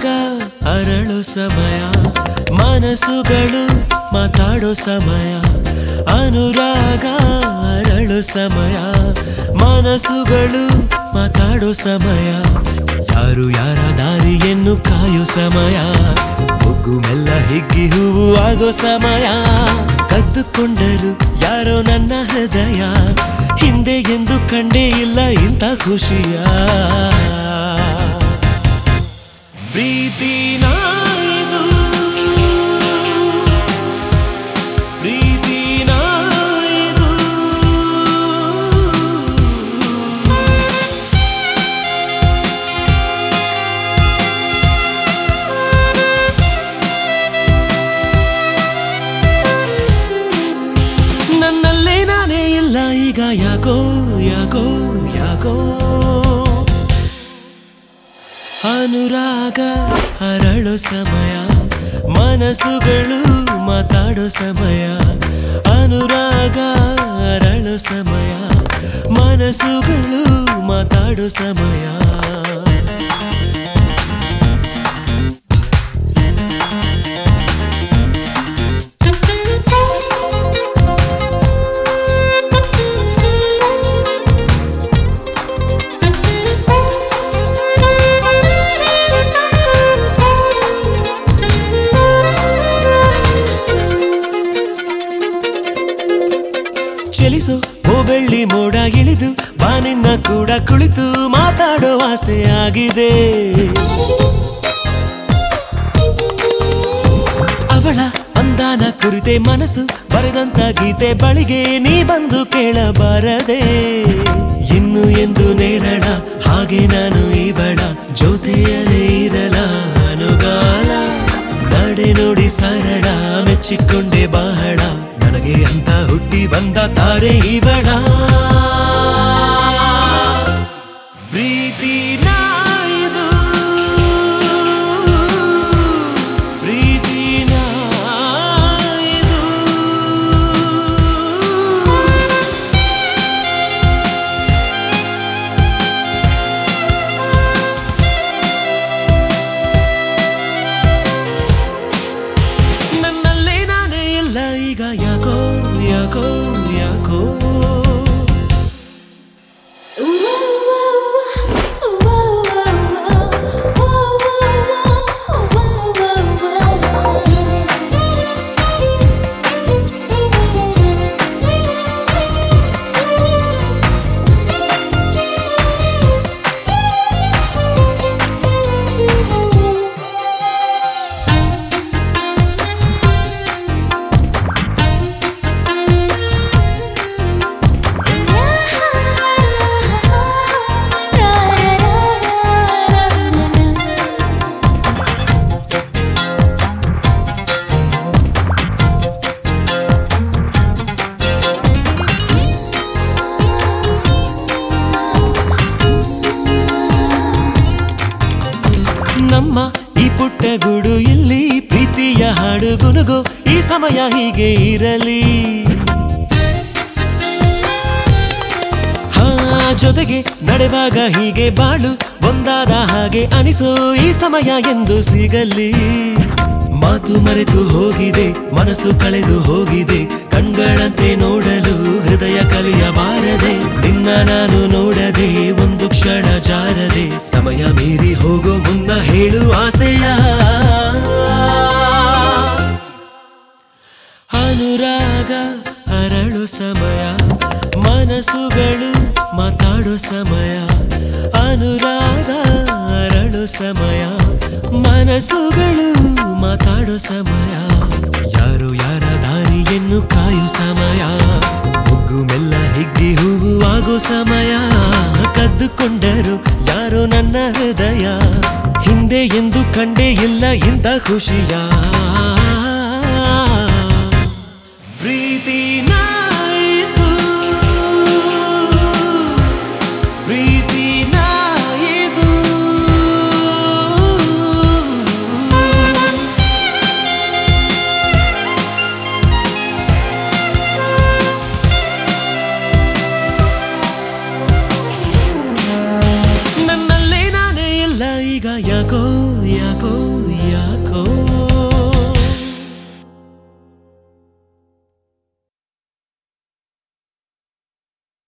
ಅನುರಾಗ ಅರಳು ಸಮಯ ಮನಸ್ಸುಗಳು ಮಾತಾಡೋ ಸಮಯ ಅನುರಾಗ ಅರಳು ಸಮಯ ಮನಸ್ಸುಗಳು ಮಾತಾಡೋ ಸಮಯ ಯಾರು ಯಾರ ದಾರಿಯನ್ನು ಕಾಯೋ ಸಮಯ ಮೊಗ್ಗು ಮೆಲ್ಲ ಹಿಗ್ಗಿ ಹೂವು ಆಗೋ ಸಮಯ ಕದ್ದುಕೊಂಡರು ಯಾರೋ ನನ್ನ ಹೃದಯ ಹಿಂದೆ ಎಂದು ಕಂಡೇ ಇಲ್ಲ ಇಂಥ ಖುಷಿಯ ಪ್ರೀತಿನ ಇದು ಪ್ರೀತಿನ ಇದು ನನ್ನಲ್ಲೇ ನಾನೇ ಇಲ್ಲ ಈಗ ಯಾಕೋ ಯಾಕೋ ಯಾಕೋ ಅನುರಾಗ ಅರಳೋ ಸಮಯ ಮನಸ್ಸುಗಳು ಮಾತಾಡೋ ಸಮಯ ಅನುರಾಗ ಅರಳೋ ಸಮಯ ಮನಸ್ಸುಗಳು ಮಾತಾಡೋ ಸಮಯ ಚಲಿಸು ಓ ಬೆಳ್ಳಿ ಮೋಡ ಇಳಿದು ಬಾನಿನ್ನ ಕೂಡ ಕುಳಿತು ಮಾತಾಡೋ ಆಸೆ ಆಗಿದೆ ಅವಳ ಅಂದಾನ ಕುರಿತೆ ಮನಸ್ಸು ಬರೆದಂತ ಗೀತೆ ಬಳಿಗೆ ನೀ ಬಂದು ಕೇಳಬಾರದೆ ಇನ್ನು ಎಂದು ನೇರಳ ಹಾಗೆ ನಾನು ಇವಳ ಜೊತೆಯಲೇ ಇರಲ ಅನುಗಾಲ ನಡೆ ನೋಡಿ ಸರಳ ಮೆಚ್ಚಿಕೊಂಡೆ ಬಹಳ ನನಗೆ ಅಂತ ಹುಟ್ಟಿ ಬಂದ ತಾರೆ ಇವಳ ಪ್ರೀತಿನ ಇದು ಪ್ರೀತಿನ ಇದು ನನ್ನಲ್ಲೇ ನಾನೇ ಇಲ್ಲ ಈಗ ಯಾಕೋ ಯಾಕೋ ಯಾಕೋ ನಮ್ಮ ಈ ಪುಟ್ಟ ಗೂಡು ಇಲ್ಲಿ ಪ್ರೀತಿಯ ಹಾಡು ಗುನುಗು ಈ ಸಮಯ ಹೀಗೆ ಇರಲಿ ಹಾ ಜೊತೆಗೆ ನಡೆವಾಗ ಹೀಗೆ ಬಾಳು ಒಂದಾದ ಹಾಗೆ ಅನಿಸೋ ಈ ಸಮಯ ಎಂದು ಸಿಗಲಿ ಮಾತು ಮರೆತು ಹೋಗಿದೆ ಮನಸ್ಸು ಕಳೆದು ಹೋಗಿದೆ ಕಣ್ಗಳಂತೆ ನೋಡಲು ಹೃದಯ ಕಲಿಯಬಾರದೆ ನಿನ್ನ ನಾನು ನೋಡದೆ ಒಂದು ಕ್ಷಣ ಜಾರದೆ ಸಮಯ ಮೀರಿ ಹೋಗೋ ಮುನ್ನ ಹೇಳು ಆಸೆಯ ಅನುರಾಗ ಅರಳು ಸಮಯ ಮನಸ್ಸುಗಳು ಮಾತಾಡೋ ಸಮಯ ಅನುರಾಗ ಅರಳು ಸಮಯ ಮನಸ್ಸುಗಳು ಮಾತಾಡೋ ಸಮಯ ಯಾರು ಯಾರ ದಾರಿಯನ್ನು ಕಾಯೋ ಸಮಯ ಮೊಗ್ಗು ಮೆಲ್ಲ ಹಿಗ್ಗಿ ಹೂವು ಆಗೋ ಸಮಯ ಕದ್ದುಕೊಂಡರು ಯಾರೋ ನನ್ನ ಹೃದಯ ಹಿಂದೆ ಎಂದು ಕಂಡೇ ಇಲ್ಲ ಇಂಥ ಖುಷಿಯ ಪ್ರೀತಿನ ಇದು ಪ್ರೀತಿನ ಇದು ನನ್ನಲ್ಲೇ ನಾನೇ ಇಲ್ಲ ಈಗ ಈಗ ಯಾಕೋ ಯಾಕೋ